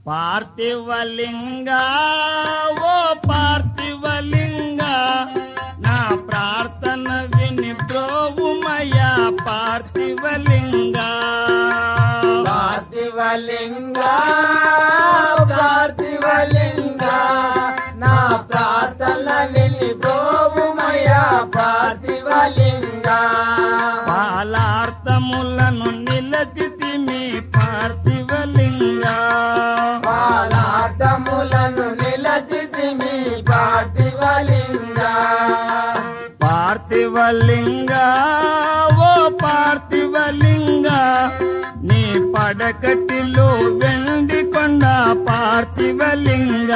పార్థివలింగ ఓ పార్థివలింగ నా ప్రార్థన విని బ్రోవుమయ్యా పార్థివలింగ పార్థివలింగ పార్థివలింగ నా ప్రార్థన విని బ్రోవుమయ పార్థివలింగ పాలార్థములను నిలచితి మీ పార్థివలింగ పాలార్థములను నిలచితి మీ పార్థివలింగ పార్థివలింగ ఓ పార్థివలింగ నీ పడకటిలో వెండి కొండ పార్థివలింగ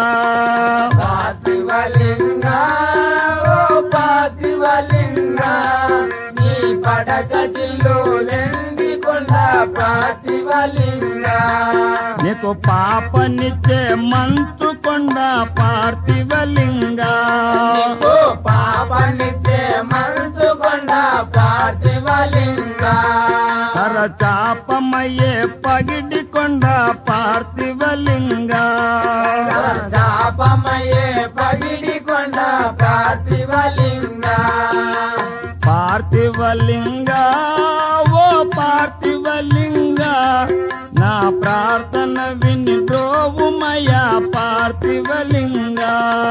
పార్థివలింగ ఓ పార్థివలింగ నీ పడకటిలో వెండి కొండ పార్థివలింగ నీకు పాపనిచ్చే మంతు కొండ పార్థివలింగ నీకు పాపనిచ్చే మనసు కొండ పార్థివలింగ చాపమయ్యే పగిడి కొండ పార్థివలింగ చాపమయ్యే పగిడి కొండ పార్థివలింగ పార్థివలింగ ఓ పార్థివలింగ నా ప్రార్థన విని బ్రోవుమయ్యా పార్థివలింగ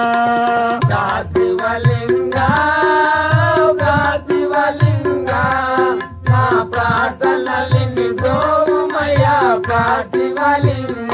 పార్థివలింగ పార్థివలింగ నా ప్రార్థన విని గోమయ పార్థివలింగ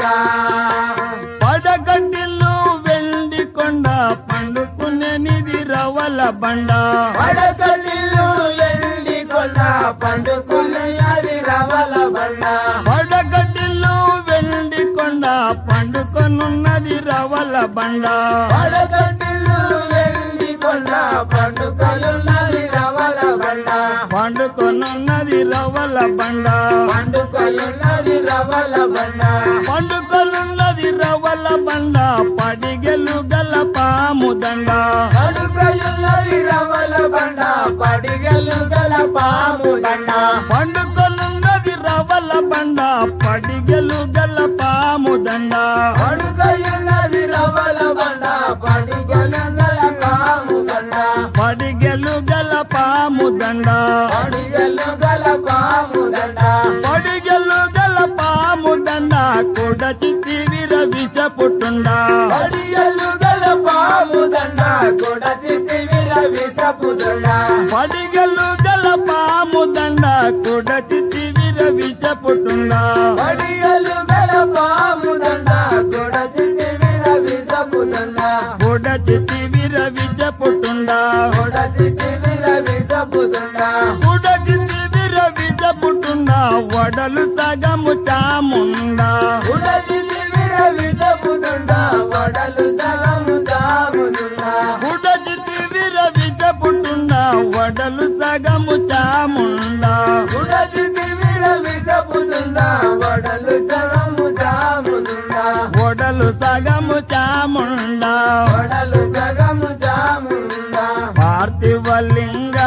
పడగడ్డిల్లు వెండి కొండ పండుకునే నిధి రవల బండ పడకలిల్లు ఎండి కొండ పండుకున్నది రవల బండ పడగడ్డిల్లు వెండి కొండ పండుకొనున్నది రవల బండ పడకలిల్లు ఎండి కొండ పండుకలున్నది రవల బండ పండుకొనున్నది రవల బండ పండుకలున్నది రవల బండ పండుకొనున్నది రవల బండ పడిగెలు గల పాము దండ పండుకలున్నది రవల బండ పడిగలు గల పాము దండ పండుకొనున్నది రవల బండ పడిగెలు గల పాము దండ పండుకలున్నది రవల బండ పడిగలు గల పాము దండ పడిగెలు గల పాము దండ పడిగలు గల పాము దండ పడిగెలు గల పాము దండ కొడచి తీవిర విష పుట్టుండ పడిగలు గల పాము దండ కొడచి తివిర విసపు దండ పడిగెలు గల పాము దండ కొడచి తీవిర విష పుట్టుండ పడిగలు గల పాము దండ కొడచి తివిర విసపు దండ కొడచి తీవిర విష పుట్టుండ కొడచి తివిర విసపు దండ కొడచి తీవిర విష పుట్టుండ వడలు సగము చాముండ కొడచి తివిర విసపు దండ వడలు సగము దామునుండ కొడచి తీవిర విష పుట్టుండ వడలు సగము చాముండ కొడచి తివిర విసపు దండ వడలు సగము దామునుండ వడలు సగము చాముండ వడలు సగము దామునుండ పార్థివలింగ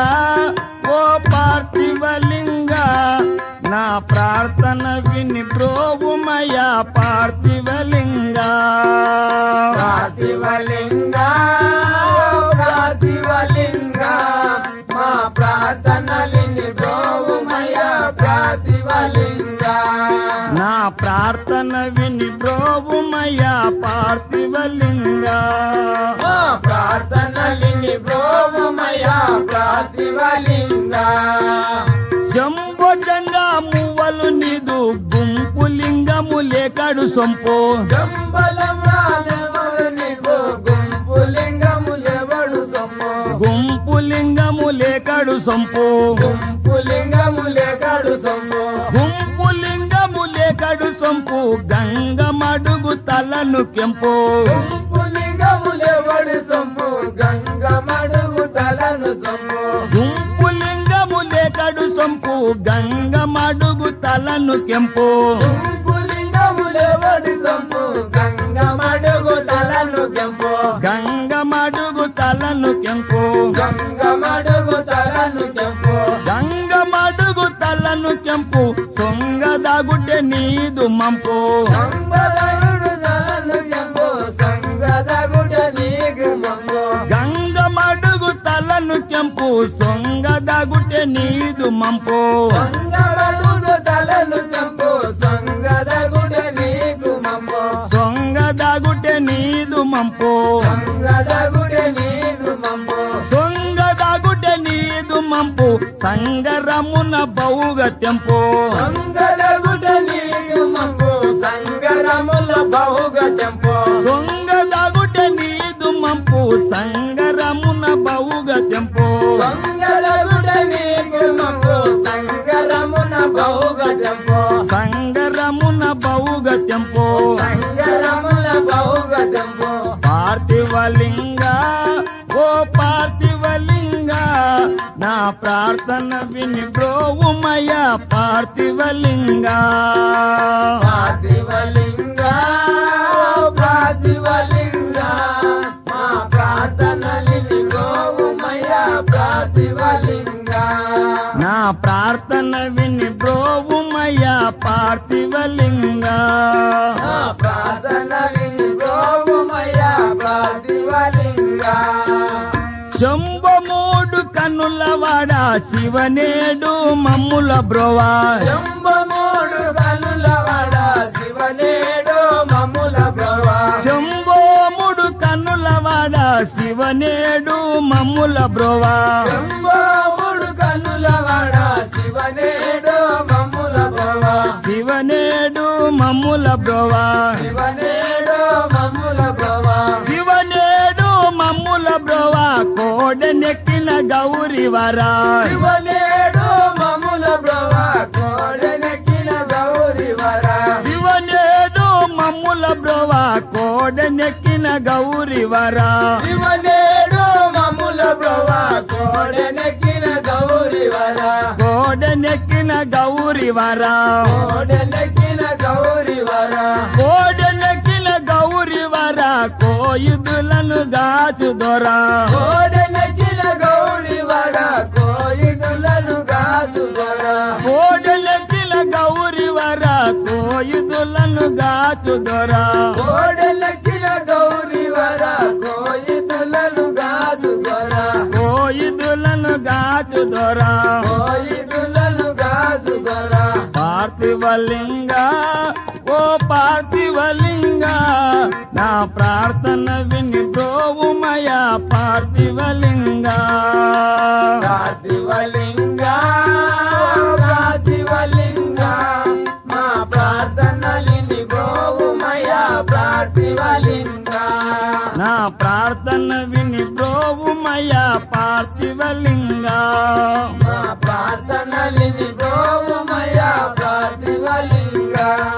ఓ పార్థివలింగ నా ప్రార్థన విని బ్రోవుమయ పార్థివలింగ ప్రాతివలింగ ప్రాతివలింగ మా ప్రార్థన విని బ్రోవుమయ ప్రాతివలింగ నా ప్రార్థన విని బ్రోవుమయ పార్థివలింగ మా ప్రార్థన విని బ్రోవుమయ ప్రాతివలింగ శంభోజంగా మువ్వలు నీదు గుంపు లింగము లేకడు సొంపు జంబలమానెవరు నీకు గుంపు లింగము ఎవడు సొమ్ము గుంపు లింగము లేకడు సొంపు గుంపు లింగము లేకడు సొమ్ము గుంపు లింగము లేకడు సొంపు గంగమడుగు తలను కెంపు గుంపు లింగములెవడి సొమ్ము గంగమడుగు తలను సొమ్ము గుంపు లింగము లేకడు సొంపు గంగమడుగు తలను కెంపు గుంపు లింగములెవడి సొమ్ము గంగమడుగు తలను గెంపు గంగమడుగు తలను కెంపు గంగమడుగు తలను గెంపు గంగమడుగు తలను కెంపు సొంగదగుడ్డె నీదు మంపు గంగదరుడు సొంగదగుటె నీదు మంపు సంగరగుడు తలను చంపు సంగదగుడ నీకు మమ్ము సొంగదగుటె నీదు మంపు సంగదగుడ నీకు మమ్ము సొంగదగుటె నీదు మంపు సంగరమున బౌగ తెంపు సంగదగుడ నీకు మమ్ము సంగరముల బహుగ చంపు సొంగదగుటె నీదు మంపు సంగరమున బౌగ తెంపు సంగరగుడ నీకు మమ్ము సంగరమున బహుగ చంపు సంగరమున బౌగ తెంపు సంగరముల బహుగ చంపు పార్థివలింగ ఓ పార్థివలింగ నా ప్రార్థన విని బ్రోవుమయ పార్థివలింగ పార్థివలింగ పార్థివలింగ మా ప్రార్థన విని గోవుమయ పార్థివలింగ నా ప్రార్థన విని బ్రోవుమయ పార్థివలింగ మా ప్రార్థన విని గోవుమయ పార్థివలింగ శంభమూడు కన్నులవాడ శివనేడు మమ్ముల బ్రోవా శంభమూడు కనుల వడ శివనేడు మమ్ముల బ్రవ శంభోముడు కన్నులవాడ శివనేడు మమ్ముల బ్రోవా శంభమూడు కనుల వడ శివనేడు మమ్ముల బ్రవ శివనేడు మమ్ముల బ్రోవా శివనేడు మమ్ముల బ్రవ శివనేడు మమ్ముల బ్రోవా కోడెనెక్కిన గౌరి వరా శివనేడు మమ్ముల బ్రవ కోడెనెక్కిన గౌరి వర శివనేడు మమ్ముల బ్రోవా కోడెనెక్కిన గౌరి వరా శివనేడు మమ్ముల బ్రవ కోడెనెక్కిన గౌరి వర కోడెనెక్కిన గౌరి వరా కోడెనెక్కిన గౌరి వర కోడెనెక్కిన గౌరి వరా కోయుదులను గాచు దొరా కోడెనెక్కిన గౌరి వర కోయిదులను గాజు వర కోడెనెక్కిన గౌరి వరా కోయుదులను గాచు దొరా కోడెనెక్కిన గౌరి వర కోయిదులను గాజు వర కోయుదులను గాచు దొరా కోయిదులను గాజు వర పార్థివలింగ ఓ పార్థివలింగ నా ప్రార్థన విని బ్రోవుమయ పార్థివలింగ ప్రార్థివలింగ ప్రార్థివలింగ మా ప్రార్థనలిని గోవుమయ ప్రార్థివలింగ నా ప్రార్థన విని బ్రోవుమయ పార్థివలింగ మా ప్రార్థనలిని గోవుమయ ప్రార్థివలింగ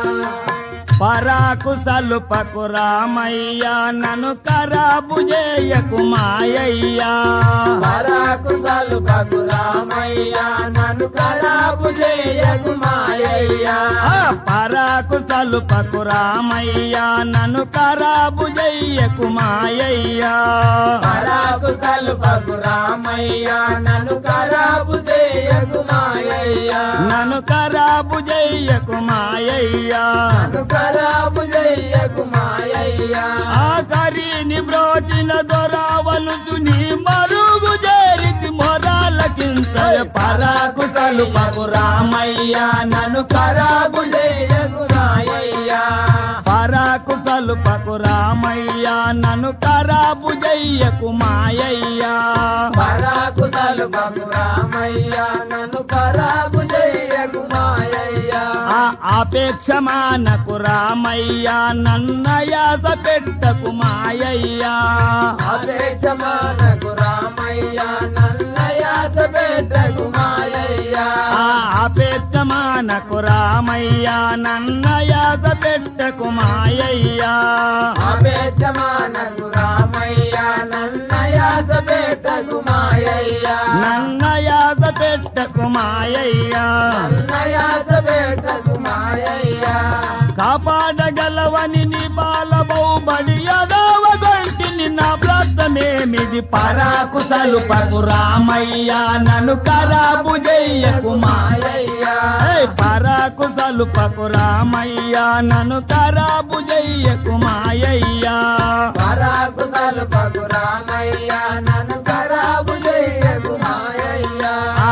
పరాకు సలుపకు రామయ్య నన్ను కరాబు చేయకు మాయయ్యా పరాకు సలుపకు రామయ్య నన్ను కరాబు చేయకు మాయయ్య ఆ పరాకు సలుపకు రామయ్య నన్ను కరాబు చెయ్యకు మాయయ్యా పరాకు సలుపకు రామయ్య నన్ను కరాబు చేయకు మాయయ్య నన్ను కరాబు చెయ్యకు మాయయ్యా నన్ను కరాబు చేయకు మాయయ్య ఆఖరిని బ్రోచిన దొరావలుచు నీ మరుగు చేరితి మొరాలకింత పరాకు సలుపకు రామయ్య నన్ను కరాబు కరాబు చేయకు మాయయ్య పరాకు సలుపకు రామయ్య నన్ను కరాబు చెయ్యకు మాయయ్యా పరాకు సలుపకు రామయ్య నన్ను కరాబు చేయకు మాయయ్య ఆ ఆపేక్ష మానకు రామయ్య నన్నయాస పెట్టకు మాయయ్యా అపేక్ష మానకు రామయ్య నన్నయాస పెట్టకు మాయయ్య ఆ ఆపేక్ష మానకు రామయ్య నన్నయాస పెట్టకు మాయయ్యా అపేక్ష మానకు రామయ్య నన్నయాస పెట్టకు మాయయ్య నన్నయాస పెట్టకు మాయయ్యా నన్నయాస పెట్టకు మాయయ్య కాపాడగలవని నీ బాలబౌబడి యదవ గంటిని నా ప్రార్థనేమిది పరాకు సలుపకు రామయ్య నన్ను కరాబు చెయ్యకు మాయ మాయయ్య పరాకు సలుపకు రామయ్య నన్ను కరాబు చెయ్యకు మాయయ్యా పరాకు సలుపకు రామయ్య నన్ను కరాబు చేయకు మాయ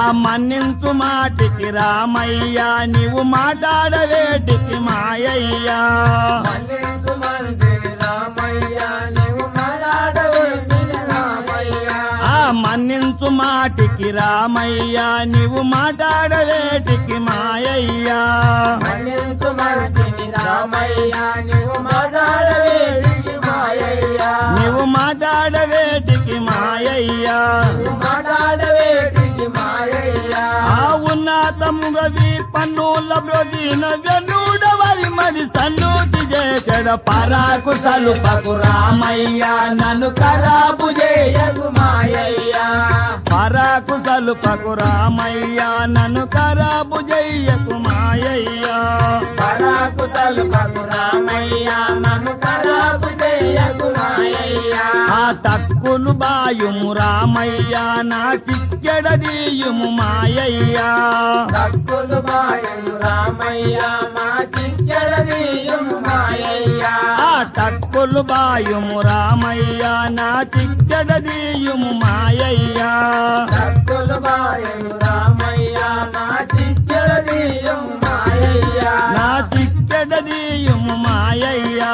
మన్నించు మాటికి రామయ్య నీవు మాట్లాడవేటికి మాయయ్యా మన్నించు మందిరి రామయ్య నీవు మాట్లాడవేటికి రామయ్య ఆ మన్నించు మాటికి రామయ్య నీవు మాట్లాడవేటికి మాయయ్యా మన్నించు మందిరి రామయ్య నీవు మాట్లాడవేటికి మాయయ్య నీవు మాట్లాడవేటికి మాయయ్యా నీవు మాట్లాడవేటికి మాయయ్య ఆ ఉన్నతముగవి పన్నుల బ్రోదిన వెన్నుడవది మరి సన్నుటి చేసడ పరాకు సలుపకు రామయ్య నన్ను ఖరాబు చేయ జయకు మాయయ్య పరాకు సలుపకు రామయ్య నన్ను ఖరాబు చెయ్యకు మాయయ్యా పరాకు తలుపకు రామయ్య నన్ను ఖరాబు చేయకు మాయయ్య ఆ తక్కులు బాయుము రామయ్య నా చిక్కెడదీయుము మాయయ్యా తక్కులు బాయను రామయ్య మా చిక్కడదీయుము మాయయ్య ఆ తక్కులు బాయుము రామయ్య నా చిక్కెడదీయుము మాయయ్యా తక్కులు బాయను రామయ్య మా చిక్కడదీయుము మాయయ్య నా చిక్కెడదీయుము మాయయ్యా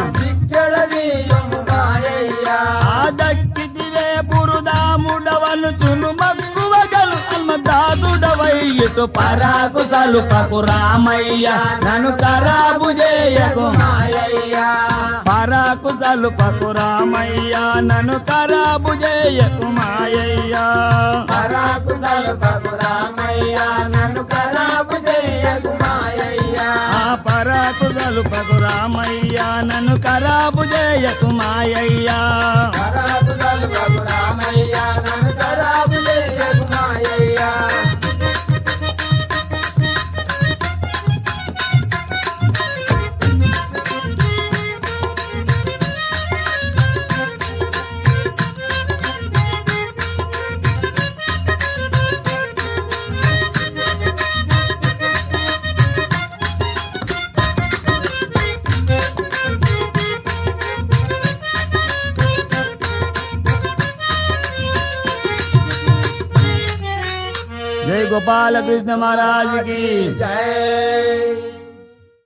చిక్కడదీయుము మాయయ్య ఆ దక్కితివే బురుదాముడవను చును మక్కువగలు అల్మదాదుడవయ్యటు పరాకు సలుపకు రామయ్య నన్ను ఖరాబు చేయకు మాయయ్య పరాకు సలుపకు రామయ్య నన్ను ఖరాబు చేయకు మాయయ్యా పరాకు తలుపకు రామయ్య నన్ను ఖరాబు చేయకు మాయయ్య ఆ పరాకు సలుపకు రామయ్య నన్ను ఖరాబు చేయకు మాయయ్యా పరాకు తలుపకు రామయ్య నన్ను ఖరాబు చేయకు మాయయ్య జై గోపాలకృష్ణ మహారాజుకి జై